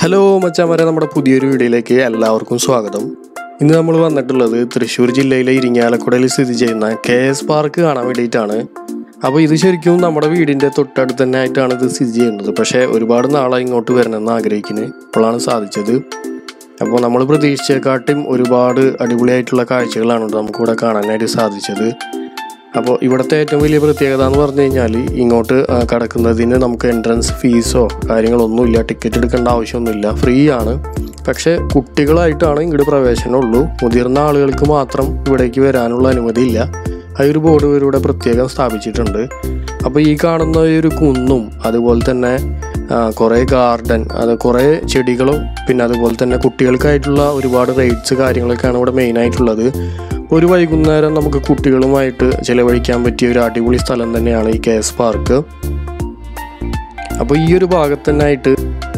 hello മച്ചാമാരെ നമ്മുടെ പുതിയൊരു വീഡിയോയിലേക്ക് എല്ലാവർക്കും സ്വാഗതം ഇന്ന് നമ്മൾ വന്നിട്ടുള്ളത് തൃശ്ശൂർ ജില്ലയിലെ ഇരിങ്ങാലക്കുടയിൽ സ്ഥിതി ചെയ്യുന്ന കെ എസ് പാർക്ക് കാണാൻ വേണ്ടിയിട്ടാണ് അപ്പോൾ ഇത് ശരിക്കും നമ്മുടെ വീടിൻ്റെ തൊട്ടടുത്ത് തന്നെ ആയിട്ടാണ് ഇത് സ്ഥിതി ചെയ്യുന്നത് പക്ഷേ ഒരുപാട് നാളായി ഇങ്ങോട്ട് വരണമെന്ന് ആഗ്രഹിക്കുന്നത് ഇപ്പോഴാണ് സാധിച്ചത് അപ്പോൾ നമ്മൾ പ്രതീക്ഷിച്ചേക്കാട്ടും ഒരുപാട് അടിപൊളിയായിട്ടുള്ള കാഴ്ചകളാണ് നമുക്കിവിടെ കാണാനായിട്ട് സാധിച്ചത് അപ്പോൾ ഇവിടുത്തെ ഏറ്റവും വലിയ പ്രത്യേകത എന്ന് പറഞ്ഞു കഴിഞ്ഞാൽ ഇങ്ങോട്ട് ആ, കടക്കുന്നതിന് നമുക്ക് എൻട്രൻസ് ഫീസോ കാര്യങ്ങളൊന്നുമില്ല ടിക്കറ്റ് എടുക്കേണ്ട ആവശ്യമൊന്നുമില്ല ഫ്രീ ആണ് പക്ഷേ കുട്ടികളായിട്ടാണ് ഇങ്ങോട്ട് പ്രവേശനമുള്ളൂ മുതിർന്ന ആളുകൾക്ക് മാത്രം ഇവിടേക്ക് വരാനുള്ള അനുമതിയില്ല ആ ഒരു ബോർഡ് ഇവരിവിടെ പ്രത്യേകം സ്ഥാപിച്ചിട്ടുണ്ട് അപ്പോൾ ഈ കാണുന്ന ഈ ഒരു കുന്നും അതുപോലെ തന്നെ ആ, കുറേ ഗാർഡൻ അത് കുറേ ചെടികളും പിന്നെ അതുപോലെ തന്നെ കുട്ടികൾക്കായിട്ടുള്ള ഒരുപാട് റൈഡ്സ് കാര്യങ്ങളൊക്കെയാണ് ഇവിടെ മെയിനായിട്ടുള്ളത് ഒരു വൈകുന്നേരം നമുക്ക് കുട്ടികളുമായിട്ട് ചിലവഴിക്കാൻ പറ്റിയ ഒരു അടിപൊളി സ്ഥലം തന്നെയാണ് ഈ കെ എസ് പാർക്ക് അപ്പോൾ ഈ ഒരു ഭാഗത്ത് തന്നെ ആയിട്ട്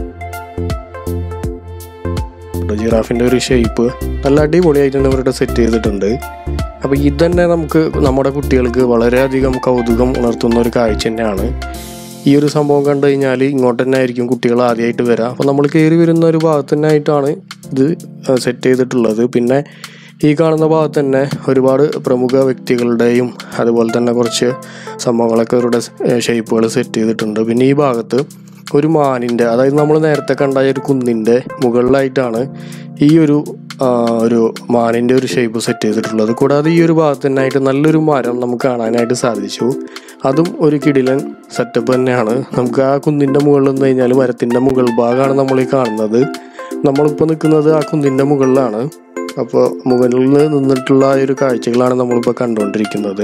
ജിറാഫിൻ്റെ ഒരു ഷേപ്പ് നല്ല അടിപൊളിയായിട്ടുണ്ട് ഇവരുടെ സെറ്റ് ചെയ്തിട്ടുണ്ട് അപ്പോൾ ഇത് തന്നെ നമുക്ക് നമ്മുടെ കുട്ടികൾക്ക് വളരെയധികം കൗതുകം ഉണർത്തുന്ന ഒരു കാഴ്ച തന്നെയാണ് ഈ ഒരു സംഭവം കണ്ടു കഴിഞ്ഞാൽ ഇങ്ങോട്ട് തന്നെ ആയിരിക്കും കുട്ടികൾ ആദ്യമായിട്ട് വരിക അപ്പോൾ നമ്മൾ കയറി വരുന്ന ഒരു ഭാഗത്ത് തന്നെ ആയിട്ടാണ് ഇത് സെറ്റ് ചെയ്തിട്ടുള്ളത് പിന്നെ ഈ കാണുന്ന ഭാഗത്ത് തന്നെ ഒരുപാട് പ്രമുഖ വ്യക്തികളുടെയും അതുപോലെ തന്നെ കുറച്ച് സംഭവങ്ങളൊക്കെ അവരുടെ ഷേപ്പുകൾ സെറ്റ് ചെയ്തിട്ടുണ്ട് പിന്നെ ഈ ഭാഗത്ത് ഒരു മാനിൻ്റെ അതായത് നമ്മൾ നേരത്തെ കണ്ട ഈ ഒരു കുന്നിൻ്റെ മുകളിലായിട്ടാണ് ഈ ഒരു ആ, ഒരു മാനിൻ്റെ ഒരു ഷേപ്പ് സെറ്റ് ചെയ്തിട്ടുള്ളത് കൂടാതെ ഈ ഒരു ഭാഗത്ത് തന്നെ ആയിട്ട് നല്ലൊരു മരം നമുക്ക് കാണാനായിട്ട് സാധിച്ചു അതും ഒരു കിടിലൻ സെറ്റപ്പ് തന്നെയാണ് നമുക്ക് ആ കുന്നിൻ്റെ മുകളിൽ നിന്ന് കഴിഞ്ഞാൽ മരത്തിൻ്റെ മുകൾ ഭാഗമാണ് നമ്മൾ ഈ കാണുന്നത് നമ്മളിപ്പോൾ നിൽക്കുന്നത് ആ കുന്നിൻ്റെ മുകളിലാണ് അപ്പോൾ മുകളിൽ നിന്നിട്ടുള്ള ആ ഒരു കാഴ്ചകളാണ് നമ്മളിപ്പോൾ കണ്ടുകൊണ്ടിരിക്കുന്നത്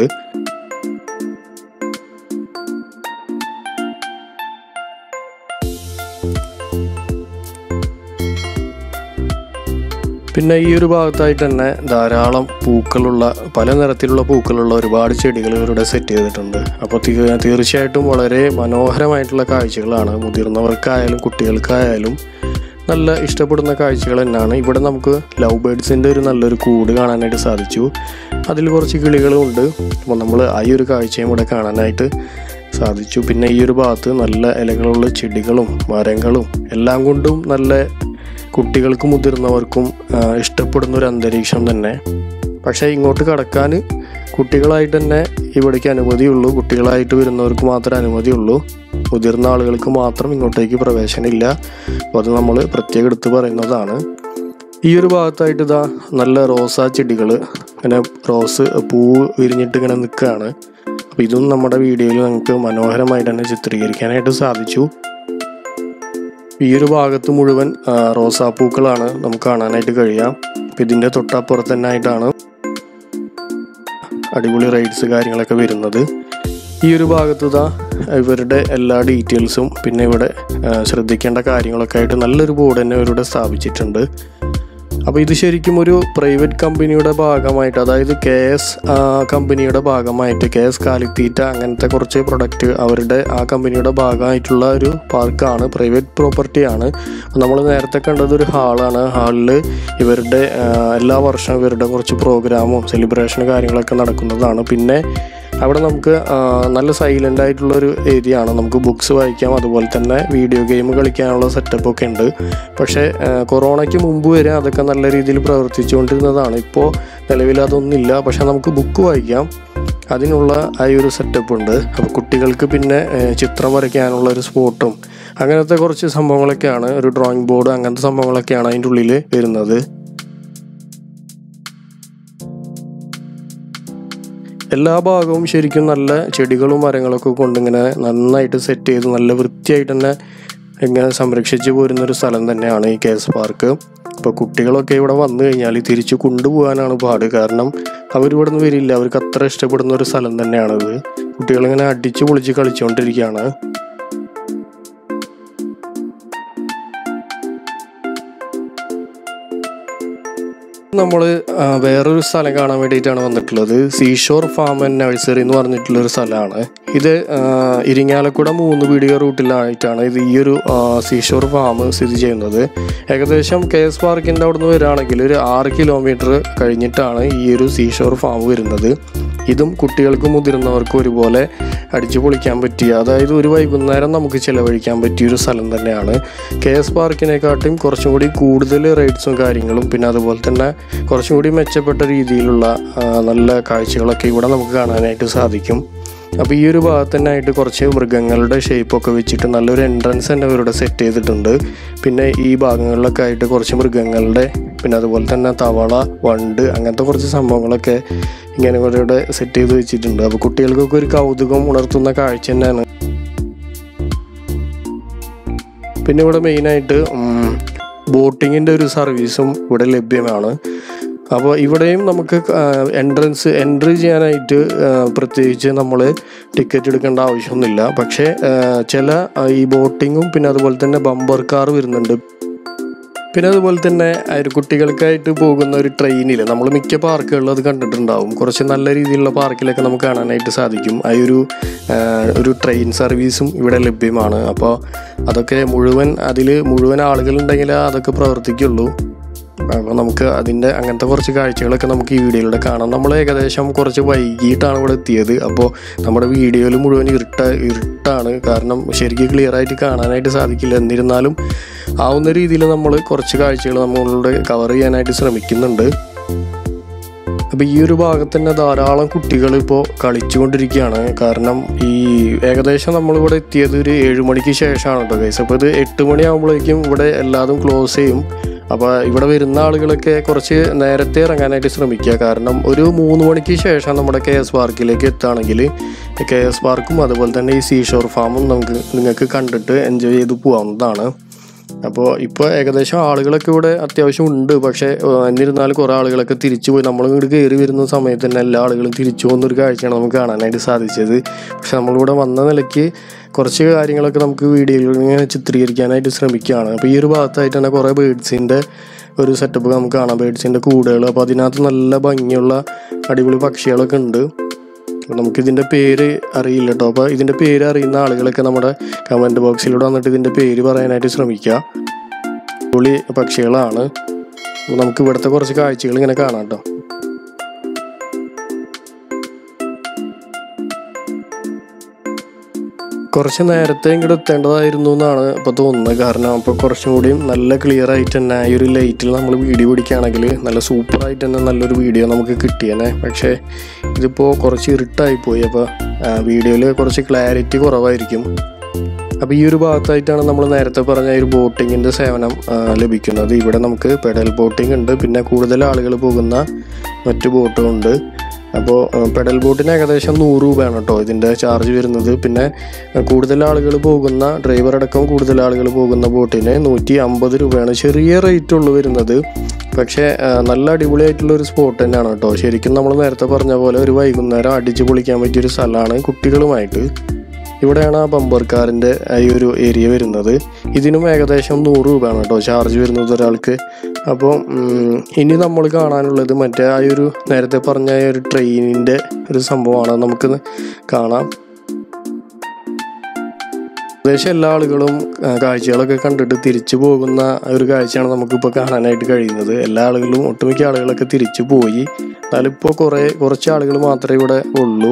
പിന്നെ ഈ ഒരു ഭാഗത്തായിട്ട് തന്നെ ധാരാളം പൂക്കളുള്ള പല നിറത്തിലുള്ള പൂക്കളുള്ള ഒരുപാട് ചെടികൾ ഇവരുടെ സെറ്റ് ചെയ്തിട്ടുണ്ട് അപ്പോൾ തീ- തീർച്ചയായിട്ടും വളരെ മനോഹരമായിട്ടുള്ള കാഴ്ചകളാണ് മുതിർന്നവർക്കായാലും കുട്ടികൾക്കായാലും നല്ല ഇഷ്ടപ്പെടുന്ന കാഴ്ചകൾ തന്നെയാണ് ഇവിടെ നമുക്ക് ലവ് ബേഡ്സിൻ്റെ ഒരു നല്ലൊരു കൂട് കാണാനായിട്ട് സാധിച്ചു അതിൽ കുറച്ച് കിളികളും ഉണ്ട് അപ്പോൾ നമ്മൾ ആ ഈ ഒരു കാഴ്ചയും ഇവിടെ കാണാനായിട്ട് സാധിച്ചു പിന്നെ ഈ ഒരു ഭാഗത്ത് നല്ല ഇലകളുള്ള ചെടികളും മരങ്ങളും എല്ലാം കൊണ്ടും നല്ല കുട്ടികൾക്കും മുതിർന്നവർക്കും ആ, ഇഷ്ടപ്പെടുന്ന ഒരു അന്തരീക്ഷം തന്നെ പക്ഷേ ഇങ്ങോട്ട് കടക്കാൻ കുട്ടികളായിട്ട് തന്നെ ഇവിടേക്ക് അനുമതിയുള്ളൂ കുട്ടികളായിട്ട് വരുന്നവർക്ക് മാത്രമേ അനുമതിയുള്ളൂ മുതിർന്ന ആളുകൾക്ക് മാത്രം ഇങ്ങോട്ടേക്ക് പ്രവേശനമില്ല അപ്പോൾ അത് നമ്മൾ പ്രത്യേകം എടുത്ത് പറയുന്നതാണ് ഈ ഒരു ഭാഗത്തായിട്ട് ഇതാ നല്ല റോസാ ചെടികൾ ഇങ്ങനെ റോസ് പൂവ് വിരിഞ്ഞിട്ട് ഇങ്ങനെ നിൽക്കുകയാണ് അപ്പോൾ ഇതും നമ്മുടെ വീഡിയോയിൽ നമുക്ക് മനോഹരമായിട്ട് തന്നെ ചിത്രീകരിക്കാനായിട്ട് സാധിച്ചു ഈ ഒരു ഭാഗത്ത് മുഴുവൻ ആ, റോസാപ്പൂക്കളാണ് നമുക്ക് കാണാനായിട്ട് കഴിയാം അപ്പം ഇതിൻ്റെ തൊട്ടപ്പുറത്ത് തന്നെ ആയിട്ടാണ് അടിപൊളി റൈഡ്സ് കാര്യങ്ങളൊക്കെ വരുന്നത് ഈ ഒരു ഭാഗത്ത് ഇതാ ഇവരുടെ എല്ലാ ഡീറ്റെയിൽസും പിന്നെ ഇവിടെ ആ, ശ്രദ്ധിക്കേണ്ട കാര്യങ്ങളൊക്കെ ആയിട്ട് നല്ലൊരു ബോർഡ് തന്നെ ഇവരുടെ സ്ഥാപിച്ചിട്ടുണ്ട് അപ്പോൾ ഇത് ശരിക്കും ഒരു പ്രൈവറ്റ് കമ്പനിയുടെ ഭാഗമായിട്ട് അതായത് കെ എസ് കമ്പനിയുടെ ഭാഗമായിട്ട് കെ എസ് കാലിത്തീറ്റ അങ്ങനത്തെ കുറച്ച് പ്രൊഡക്റ്റ് അവരുടെ ആ കമ്പനിയുടെ ഭാഗമായിട്ടുള്ള ഒരു പാർക്കാണ് പ്രൈവറ്റ് പ്രോപ്പർട്ടിയാണ് നമ്മൾ നേരത്തെ കണ്ടത് ഒരു ഹാളാണ് ഹാളിൽ ഇവരുടെ ആ, എല്ലാ വർഷവും ഇവരുടെ കുറച്ച് പ്രോഗ്രാമും സെലിബ്രേഷനും കാര്യങ്ങളൊക്കെ നടക്കുന്നതാണ് പിന്നെ അവിടെ നമുക്ക് ആ, നല്ല സൈലൻ്റ് ആയിട്ടുള്ള ഒരു ഏരിയ ആണ് നമുക്ക് ബുക്സ് വായിക്കാം അതുപോലെ തന്നെ വീഡിയോ ഗെയിം കളിക്കാനുള്ള സെറ്റപ്പ് ഒക്കെ ഉണ്ട് പക്ഷേ ആ, കൊറോണയ്ക്ക് മുമ്പ് വരെ അതൊക്കെ നല്ല രീതിയിൽ പ്രവർത്തിച്ചുകൊണ്ടിരുന്നതാണ് ഇപ്പോൾ നിലവിൽ അതൊന്നുമില്ല പക്ഷേ നമുക്ക് ബുക്ക് വായിക്കാം അതിനുള്ള ആ ഒരു സെറ്റപ്പ് ഉണ്ട് അപ്പോൾ കുട്ടികൾക്ക് പിന്നെ ആ, ചിത്രം വരയ്ക്കാനുള്ള ഒരു സ്പോട്ടും അങ്ങനത്തെ കുറച്ച് സംഭവങ്ങളൊക്കെയാണ് ഒരു ഡ്രോയിങ് ബോർഡ് അങ്ങനത്തെ സംഭവങ്ങളൊക്കെയാണ് അതിൻ്റെ ഉള്ളിൽ വരുന്നത് എല്ലാ ഭാഗവും ശരിക്കും നല്ല ചെടികളും മരങ്ങളൊക്കെ കൊണ്ടിങ്ങനെ നന്നായിട്ട് സെറ്റ് ചെയ്ത് നല്ല വൃത്തിയായിട്ട് തന്നെ ഇങ്ങനെ സംരക്ഷിച്ച് പോരുന്ന ഒരു സ്ഥലം തന്നെയാണ് ഈ കെ എസ് പാർക്ക് ഇപ്പോൾ കുട്ടികളൊക്കെ ഇവിടെ വന്നു കഴിഞ്ഞാൽ തിരിച്ചു കൊണ്ടുപോകാനാണ് പാട് കാരണം അവരിവിടെ നിന്ന് വരില്ല അവർക്ക് അത്ര ഇഷ്ടപ്പെടുന്ന ഒരു സ്ഥലം തന്നെയാണിത് കുട്ടികളിങ്ങനെ അടിച്ച് പൊളിച്ച് കളിച്ചുകൊണ്ടിരിക്കുകയാണ് നമ്മൾ വേറൊരു സ്ഥലം കാണാൻ വേണ്ടിയിട്ടാണ് വന്നിട്ടുള്ളത് സീഷോർ ഫാം ആൻഡ് നഴ്സറി എന്ന് പറഞ്ഞിട്ടുള്ള ഒരു സ്ഥലമാണ് ഇത് ആ, ഇരിങ്ങാലക്കുട മൂന്ന് പീടിക റൂട്ടിലായിട്ടാണ് ഇത് ഈ ഒരു ആ, സീഷോർ ഫാം സ്ഥിതി ചെയ്യുന്നത് ഏകദേശം കെ എസ് പാർക്കിൻ്റെ അവിടെ നിന്ന് വരികയാണെങ്കിൽ ഒരു ആറ് കിലോമീറ്റർ കഴിഞ്ഞിട്ടാണ് ഈ ഒരു സീഷോർ ഫാം വരുന്നത് ഇതും കുട്ടികൾക്കും മുതിർന്നവർക്കും ഒരുപോലെ അടിച്ചു പൊളിക്കാൻ പറ്റിയ അതായത് ഒരു വൈകുന്നേരം നമുക്ക് ചിലവഴിക്കാൻ പറ്റിയ ഒരു സ്ഥലം തന്നെയാണ് കെ എസ് പാർക്കിനെക്കാട്ടും കുറച്ചും കൂടി കൂടുതൽ റൈഡ്സും കാര്യങ്ങളും പിന്നെ അതുപോലെ തന്നെ കുറച്ചും കൂടി മെച്ചപ്പെട്ട രീതിയിലുള്ള ആ, നല്ല കാഴ്ചകളൊക്കെ ഇവിടെ നമുക്ക് കാണാനായിട്ട് സാധിക്കും അപ്പോൾ ഈ ഒരു ഭാഗത്ത് തന്നെ ആയിട്ട് കുറച്ച് മൃഗങ്ങളുടെ ഷേപ്പൊക്കെ വെച്ചിട്ട് നല്ലൊരു എൻട്രൻസ് തന്നെ ഇവരുടെ സെറ്റ് ചെയ്തിട്ടുണ്ട് പിന്നെ ഈ ഭാഗങ്ങളിലൊക്കെ ആയിട്ട് കുറച്ച് മൃഗങ്ങളുടെ പിന്നെ അതുപോലെ തന്നെ തവള വണ്ട് അങ്ങനത്തെ കുറച്ച് സംഭവങ്ങളൊക്കെ ഇങ്ങനെ ഇവരുടെ സെറ്റ് ചെയ്ത് വെച്ചിട്ടുണ്ട് അപ്പോൾ കുട്ടികൾക്കൊക്കെ ഒരു കൗതുകം ഉണർത്തുന്ന കാഴ്ച തന്നെയാണ് പിന്നെ ഇവിടെ മെയിനായിട്ട് ബോട്ടിങ്ങിൻ്റെ ഒരു സർവീസും ഇവിടെ ലഭ്യമാണ് അപ്പോൾ ഇവിടെയും നമുക്ക് എൻട്രൻസ് എൻട്രി ചെയ്യാനായിട്ട് ആ, പ്രത്യേകിച്ച് നമ്മൾ ടിക്കറ്റ് എടുക്കേണ്ട ആവശ്യമൊന്നുമില്ല പക്ഷേ ആ, ചില ആ, ഈ ബോട്ടിങ്ങും പിന്നെ അതുപോലെ തന്നെ ബമ്പർ കാർ വരുന്നുണ്ട് പിന്നെ അതുപോലെ തന്നെ ഒരു കുട്ടികൾക്കായിട്ട് പോകുന്ന ഒരു ട്രെയിനിൽ നമ്മൾ മിക്ക പാർക്കുകളിലും അത് കണ്ടിട്ടുണ്ടാവും കുറച്ച് നല്ല രീതിയിലുള്ള പാർക്കിലൊക്കെ നമുക്ക് കാണാനായിട്ട് സാധിക്കും ആ ഒരു ആ, ഒരു ട്രെയിൻ സർവീസും ഇവിടെ ലഭ്യമാണ് അപ്പോൾ അതൊക്കെ മുഴുവൻ അതിൽ മുഴുവൻ ആളുകളുണ്ടെങ്കിൽ അതൊക്കെ പ്രവർത്തിക്കുള്ളൂ അപ്പോൾ നമുക്ക് അതിൻ്റെ അങ്ങനത്തെ കുറച്ച് കാഴ്ചകളൊക്കെ നമുക്ക് ഈ വീഡിയോയിലൂടെ കാണാം നമ്മൾ ഏകദേശം കുറച്ച് വൈകിട്ടാണ് ഇവിടെ എത്തിയത് അപ്പോൾ നമ്മുടെ വീഡിയോയിൽ മുഴുവൻ ഇരുട്ട ഇരുട്ടാണ് കാരണം ശരിക്കും ക്ലിയർ ആയിട്ട് കാണാനായിട്ട് സാധിക്കില്ല എന്നിരുന്നാലും ആവുന്ന രീതിയിൽ നമ്മൾ കുറച്ച് കാഴ്ചകൾ നമ്മളുടെ കവർ ചെയ്യാനായിട്ട് ശ്രമിക്കുന്നുണ്ട് അപ്പോൾ ഈ ഒരു ഭാഗത്ത് തന്നെ ധാരാളം കുട്ടികൾ ഇപ്പോൾ കളിച്ചുകൊണ്ടിരിക്കുകയാണ് കാരണം ഈ ഏകദേശം നമ്മളിവിടെ എത്തിയത് ഒരു ഏഴ് മണിക്ക് ശേഷമാണ് കേട്ടോ ഗൈസ് അപ്പോൾ ഇത് എട്ട് മണിയാകുമ്പോഴേക്കും ഇവിടെ എല്ലാതും ക്ലോസ് ചെയ്യും അപ്പോൾ ഇവിടെ വരുന്ന ആളുകളൊക്കെ കുറച്ച് നേരത്തെ ഇറങ്ങാനായിട്ട് ശ്രമിക്കുക കാരണം ഒരു മൂന്ന് മണിക്ക് ശേഷം നമ്മുടെ കെ എസ് പാർക്കിലേക്ക് എത്തുകയാണെങ്കിൽ കെ എസ് പാർക്കും അതുപോലെ തന്നെ ഈ സീഷോർ ഫാമും നമുക്ക് നിങ്ങൾക്ക് കണ്ടിട്ട് എൻജോയ് ചെയ്ത് പോകാവുന്നതാണ് അപ്പോൾ ഇപ്പോൾ ഏകദേശം ആളുകളൊക്കെ ഇവിടെ അത്യാവശ്യം ഉണ്ട് പക്ഷേ ഏഹ്, എന്നിരുന്നാലും കുറേ ആളുകളൊക്കെ തിരിച്ചു പോയി നമ്മൾ ഇങ്ങോട്ട് കയറി വരുന്ന സമയത്ത് തന്നെ എല്ലാ ആളുകളും തിരിച്ചു പോകുന്നൊരു കാഴ്ചയാണ് നമുക്ക് കാണാനായിട്ട് സാധിച്ചത് പക്ഷെ നമ്മളിവിടെ വന്ന നിലയ്ക്ക് കുറച്ച് കാര്യങ്ങളൊക്കെ നമുക്ക് വീഡിയോയിൽ ഇങ്ങനെ ചിത്രീകരിക്കാനായിട്ട് ശ്രമിക്കുകയാണ് അപ്പോൾ ഈ ഒരു ഭാഗത്തായിട്ട് തന്നെ കുറേ ബേഡ്സിൻ്റെ ഒരു സെറ്റപ്പ് നമുക്ക് കാണാം ബേഡ്സിൻ്റെ കൂടുകൾ അപ്പോൾ അതിനകത്ത് നല്ല ഭംഗിയുള്ള അടിപൊളി പക്ഷികളൊക്കെ ഉണ്ട് അപ്പോൾ നമുക്കിതിൻ്റെ പേര് അറിയില്ല കേട്ടോ അപ്പോൾ ഇതിൻ്റെ പേര് അറിയുന്ന ആളുകളൊക്കെ നമ്മുടെ കമൻറ്റ് ബോക്സിലൂടെ വന്നിട്ട് ഇതിൻ്റെ പേര് പറയാനായിട്ട് ശ്രമിക്കുക പുളി പക്ഷികളാണ് അപ്പോൾ നമുക്ക് ഇവിടുത്തെ കുറച്ച് കാഴ്ചകൾ ഇങ്ങനെ കാണാം കേട്ടോ കുറച്ച് നേരത്തെ ഇങ്ങോട്ട് എത്തേണ്ടതായിരുന്നു എന്നാണ് ഇപ്പോൾ തോന്നുന്നത് കാരണം അപ്പോൾ കുറച്ചും കൂടിയും നല്ല ക്ലിയർ ആയിട്ട് തന്നെ ഈ ഒരു ലൈറ്റിൽ നമ്മൾ വീഡിയോ പിടിക്കുകയാണെങ്കിൽ നല്ല സൂപ്പറായിട്ട് തന്നെ നല്ലൊരു വീഡിയോ നമുക്ക് കിട്ടിയേനെ പക്ഷേ ഇതിപ്പോൾ കുറച്ച് ഇരുട്ടായി പോയി അപ്പോൾ വീഡിയോയിൽ കുറച്ച് ക്ലാരിറ്റി കുറവായിരിക്കും അപ്പോൾ ഈ ഒരു ഭാഗത്തായിട്ടാണ് നമ്മൾ നേരത്തെ പറഞ്ഞ ഈ ഒരു ബോട്ടിങ്ങിൻ്റെ സേവനം ആ, ലഭിക്കുന്നത് ഇവിടെ നമുക്ക് പെഡൽ ബോട്ടിംഗ് ഉണ്ട് പിന്നെ കൂടുതൽ ആളുകൾ പോകുന്ന മറ്റു ബോട്ടുമുണ്ട് അപ്പോൾ പെഡൽ ബോട്ടിന് ഏകദേശം നൂറ് രൂപയാണ് കേട്ടോ ഇതിൻ്റെ ചാർജ് വരുന്നത് പിന്നെ ആ, കൂടുതൽ ആളുകൾ പോകുന്ന ഡ്രൈവർ അടക്കം കൂടുതൽ ആളുകൾ പോകുന്ന ബോട്ടിന് നൂറ്റി അമ്പത് രൂപയാണ് ചെറിയ റേറ്റ് ഉള്ളു വരുന്നത് പക്ഷേ ആ, നല്ല അടിപൊളിയായിട്ടുള്ള ഒരു സ്പോട്ട് തന്നെയാണ് കേട്ടോ ശരിക്കും നമ്മൾ നേരത്തെ പറഞ്ഞ പോലെ ഒരു വൈകുന്നേരം അടിച്ചു പൊളിക്കാൻ പറ്റിയൊരു സ്ഥലമാണ് കുട്ടികളുമായിട്ട് ഇവിടെയാണ് ആ ബമ്പർ കാറിൻ്റെ ഈ ഒരു ഏരിയ വരുന്നത് ഇതിനും ഏകദേശം നൂറ് രൂപയാണ് കേട്ടോ ചാർജ് വരുന്നത് ഒരാൾക്ക് അപ്പോൾ ഉം, ഇനി നമ്മൾ കാണാനുള്ളത് മറ്റേ ആ ഒരു നേരത്തെ പറഞ്ഞ ആ ഒരു ട്രെയിനിൻ്റെ ഒരു സംഭവമാണ് നമുക്ക് കാണാം ഏകദേശം എല്ലാ ആളുകളും ആ, കാഴ്ചകളൊക്കെ കണ്ടിട്ട് തിരിച്ചു പോകുന്ന ഒരു കാഴ്ചയാണ് നമുക്കിപ്പോൾ കാണാനായിട്ട് കഴിയുന്നത് എല്ലാ ആളുകളും ഒട്ടുമിക്ക ആളുകളൊക്കെ തിരിച്ചു പോയി എന്നാലും ഇപ്പോൾ കുറേ കുറച്ച് ആളുകൾ മാത്രമേ ഇവിടെ ഉള്ളൂ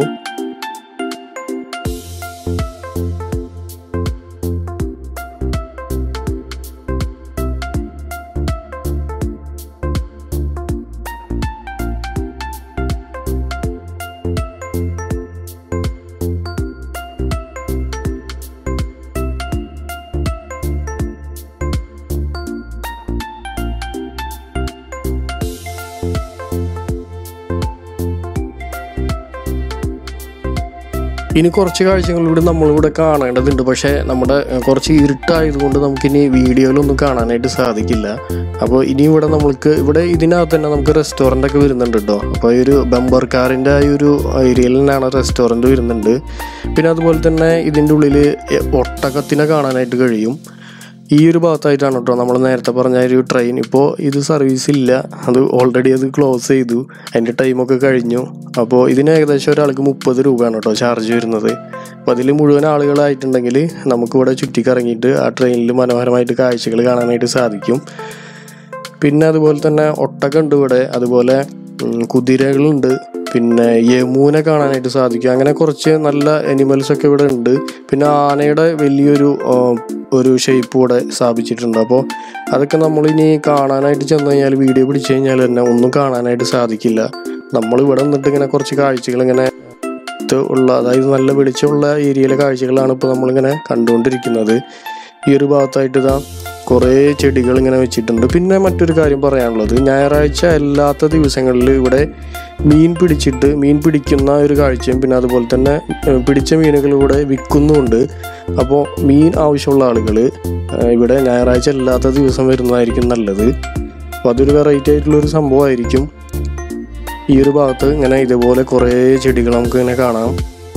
ഇനി കുറച്ച് കാഴ്ചകളിലൂടെ നമ്മളിവിടെ കാണേണ്ടതുണ്ട് പക്ഷേ നമ്മുടെ ഏഹ്, കുറച്ച് ഇരുട്ടായതുകൊണ്ട് നമുക്കിനി വീഡിയോയിലൊന്നും കാണാനായിട്ട് സാധിക്കില്ല അപ്പോൾ ഇനി ഇവിടെ നമ്മൾക്ക് ഇവിടെ ഇതിനകത്ത് തന്നെ നമുക്ക് റെസ്റ്റോറൻ്റ് ഒക്കെ വരുന്നുണ്ട് കേട്ടോ അപ്പോൾ ഈ ഒരു ബമ്പർ കാറിൻ്റെ ആ ഒരു ഏരിയയിൽ തന്നെയാണ് റെസ്റ്റോറൻറ്റ് വരുന്നുണ്ട് പിന്നെ അതുപോലെ തന്നെ ഇതിൻ്റെ ഉള്ളിൽ ഒട്ടകത്തിനെ കാണാനായിട്ട് കഴിയും ഈ ഒരു ഭാഗത്തായിട്ടാണ് കേട്ടോ നമ്മൾ നേരത്തെ പറഞ്ഞ ആ ഒരു ട്രെയിൻ ഇപ്പോൾ ഇത് സർവീസ് ഇല്ല അത് ഓൾറെഡി അത് ക്ലോസ് ചെയ്തു അതിൻ്റെ ടൈമൊക്കെ കഴിഞ്ഞു അപ്പോൾ ഇതിന് ഏകദേശം ഒരാൾക്ക് മുപ്പത് രൂപയാണ് കേട്ടോ ചാർജ് വരുന്നത് അപ്പോൾ അതിൽ മുഴുവൻ ആളുകളായിട്ടുണ്ടെങ്കിൽ നമുക്കിവിടെ ചുറ്റിക്കറങ്ങിയിട്ട് ആ ട്രെയിനിൽ മനോഹരമായിട്ട് കാഴ്ചകൾ കാണാനായിട്ട് സാധിക്കും പിന്നെ അതുപോലെ തന്നെ ഒട്ടകമുണ്ട് ഇവിടെ അതുപോലെ ഉം, കുതിരകളുണ്ട് പിന്നെ യമുന കാണാനായിട്ട് സാധിക്കും അങ്ങനെ കുറച്ച് നല്ല അനിമൽസ് ഒക്കെ ഇവിടെ ഉണ്ട് പിന്നെ ആനയുടെ വലിയൊരു ആ, ഒരു ഷേപ്പ് കൂടെ സ്ഥാപിച്ചിട്ടുണ്ട് അപ്പോൾ അതൊക്കെ നമ്മളിനി കാണാനായിട്ട് ചെന്ന് കഴിഞ്ഞാൽ വീഡിയോ പിടിച്ചു കഴിഞ്ഞാൽ തന്നെ ഒന്നും കാണാനായിട്ട് സാധിക്കില്ല നമ്മൾ ഇവിടെ നിന്നിട്ട് ഇങ്ങനെ കുറച്ച് കാഴ്ചകൾ ഇങ്ങനെ അടുത്ത് ഉള്ള അതായത് നല്ല വെളിച്ചമുള്ള ഏരിയയിലെ കാഴ്ചകളാണ് ഇപ്പോൾ നമ്മളിങ്ങനെ കണ്ടുകൊണ്ടിരിക്കുന്നത് ഈ ഒരു ഭാഗത്തായിട്ട് ഇതാ കുറേ ചെടികൾ ഇങ്ങനെ വെച്ചിട്ടുണ്ട് പിന്നെ മറ്റൊരു കാര്യം പറയാനുള്ളത് ഞായറാഴ്ച അല്ലാത്ത ദിവസങ്ങളിൽ ഇവിടെ മീൻ പിടിച്ചിട്ട് മീൻ പിടിക്കുന്ന ഒരു കാഴ്ചയും പിന്നെ അതുപോലെ തന്നെ ഏഹ്, പിടിച്ച മീനുകൾ ഇവിടെ വിൽക്കുന്നുമുണ്ട് അപ്പോൾ മീൻ ആവശ്യമുള്ള ആളുകൾ ഇവിടെ ഞായറാഴ്ച അല്ലാത്ത ദിവസം വരുന്നതായിരിക്കും നല്ലത് അപ്പോൾ അതൊരു വെറൈറ്റി ആയിട്ടുള്ള ഒരു സംഭവമായിരിക്കും ഈ ഒരു ഭാഗത്ത് ഇങ്ങനെ ഇതുപോലെ കുറേ ചെടികൾ നമുക്ക് ഇങ്ങനെ കാണാം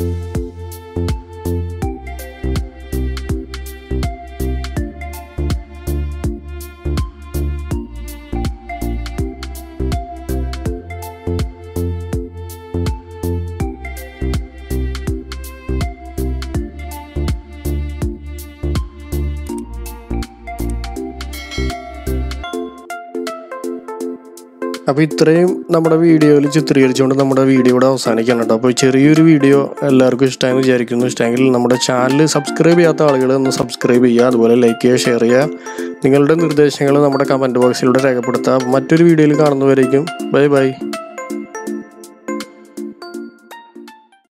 അപ്പോൾ ഇത്രയും നമ്മുടെ വീഡിയോയിൽ ചിത്രീകരിച്ചുകൊണ്ട് നമ്മുടെ വീഡിയോ ഇവിടെ അവസാനിക്കണം കേട്ടോ അപ്പോൾ ചെറിയൊരു വീഡിയോ എല്ലാവർക്കും ഇഷ്ടമായെന്ന് വിചാരിക്കുന്നു ഇഷ്ടമെങ്കിൽ നമ്മുടെ ചാനൽ സബ്സ്ക്രൈബ് ചെയ്യാത്ത ആളുകൾ ഒന്ന് സബ്സ്ക്രൈബ് ചെയ്യുക അതുപോലെ ലൈക്ക് ചെയ്യുക ഷെയർ ചെയ്യുക നിങ്ങളുടെ നിർദ്ദേശങ്ങൾ നമ്മുടെ കമൻറ്റ് ബോക്സിലൂടെ രേഖപ്പെടുത്തുക മറ്റൊരു വീഡിയോയിൽ കാണുന്നവരേക്കും ബൈ ബൈ